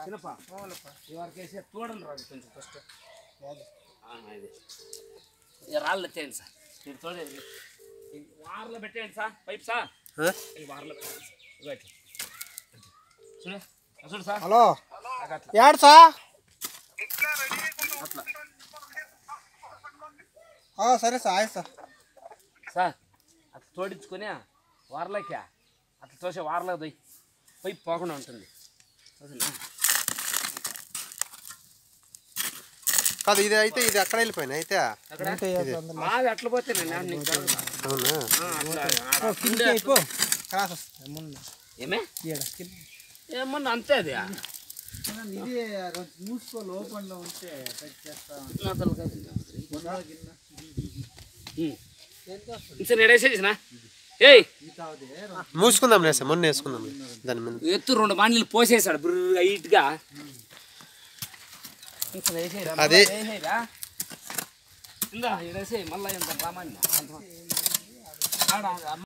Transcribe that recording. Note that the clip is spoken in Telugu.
చిన్నప్ప ఈ వరకు వేసి చూడండి రాదు కొంచెం ఫస్ట్ ఇది ఈ రాళ్ళు ఎత్తేయండి సార్ మీరు చూడండి ఈ వార్లో పెట్టేయండి సార్ పైప్ సార్ ఈ వార్లో పెట్టండి ఇగో ఇట్లా. చూడు చూడు సార్ హలో నాకు అట్లా ఏడు సా అట్లా ఆ, సరే సార్ ఆಯ್ತು సార్ సార్ అట్లా తోడించుకొని వారలోకి అట్లా తోసే వారలో దొయ్యి పైప్ పోకుండా ఉంటుంది ఓకేనా కాదు ఇది అయితే ఇది అక్కడ వెళ్ళిపోయినా అయితే అక్కడ మాది అట్లా పోతే నేను నీకు జరగదు. అవునా ఆ, అట్లా ఆడ ఉండే అట్లా- క్రాస్ ముందు ఏమే ఈడ ఏమన్నా అంతే అది ఇది మూసుకో లోపల ఉంటే టచ్ చేస్తా నా తలకాయ సరే ఎడేసేసిన ఏయ్ మూసుకుందాం లేసా మొన్న వేసుకుందాం దాని మీద ఎత్తు రెండు బాండ్లు పోసేసాడు బ్రర్ హైట్గా ఇంకా వేసేయరా అది- మళ్ళా వేసేయరా ఇందా ఇడేసేయి మళ్ళీ ఇంత రామాన్ని ఆడ